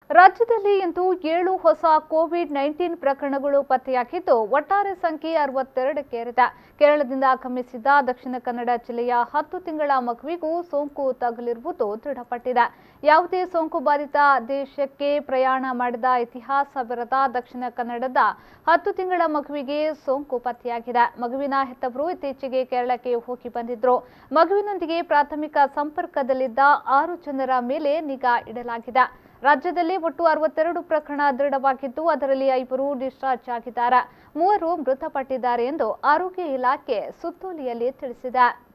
ರಾಜ್ಯದಲ್ಲಿ ಇಂದು ಏಳು ಹೊಸ ಕೋವಿಡ್ ನೈನ್ಟೀನ್ ಪ್ರಕರಣಗಳು ಪತ್ತೆಯಾಗಿದ್ದು ಒಟ್ಟಾರೆ ಸಂಖ್ಯೆ ಅರವತ್ತೆರಡಕ್ಕೇರಿದೆ ಕೇರಳದಿಂದ ಆಗಮಿಸಿದ ದಕ್ಷಿಣ ಕನ್ನಡ ಜಿಲ್ಲೆಯ ಹತ್ತು ತಿಂಗಳ ಮಗುವಿಗೂ ಸೋಂಕು ತಗುಲಿರುವುದು ದೃಢಪಟ್ಟಿದೆ ಯಾವುದೇ ಸೋಂಕು ಬಾಧಿತ ದೇಶಕ್ಕೆ ಪ್ರಯಾಣ ಮಾಡಿದ ಇತಿಹಾಸವಿರದ ದಕ್ಷಿಣ ಕನ್ನಡದ ಹತ್ತು ತಿಂಗಳ ಮಗುವಿಗೆ ಸೋಂಕು ಪತ್ತೆಯಾಗಿದೆ ಮಗುವಿನ ಹೆತ್ತವರು ಇತ್ತೀಚೆಗೆ ಕೇರಳಕ್ಕೆ ಹೋಗಿ ಬಂದಿದ್ರು ಮಗುವಿನೊಂದಿಗೆ ಪ್ರಾಥಮಿಕ ಸಂಪರ್ಕದಲ್ಲಿದ್ದ ಆರು ಜನರ ಮೇಲೆ ನಿಗಾ ಇಡಲಾಗಿದೆ ರಾಜ್ಯದಲ್ಲಿ ಒಟ್ಟು ಅರವತ್ತೆರಡು ಪ್ರಕರಣ ದೃಢವಾಗಿದ್ದು ಅದರಲ್ಲಿ ಐವರು ಡಿಸ್ಚಾರ್ಜ್ ಆಗಿದ್ದಾರೆ ಮೂವರು ಮೃತಪಟ್ಟಿದ್ದಾರೆ ಎಂದು ಆರೋಗ್ಯ ಇಲಾಖೆ ಸುತ್ತೋಲೆಯಲ್ಲಿ ತಿಳಿಸಿದೆ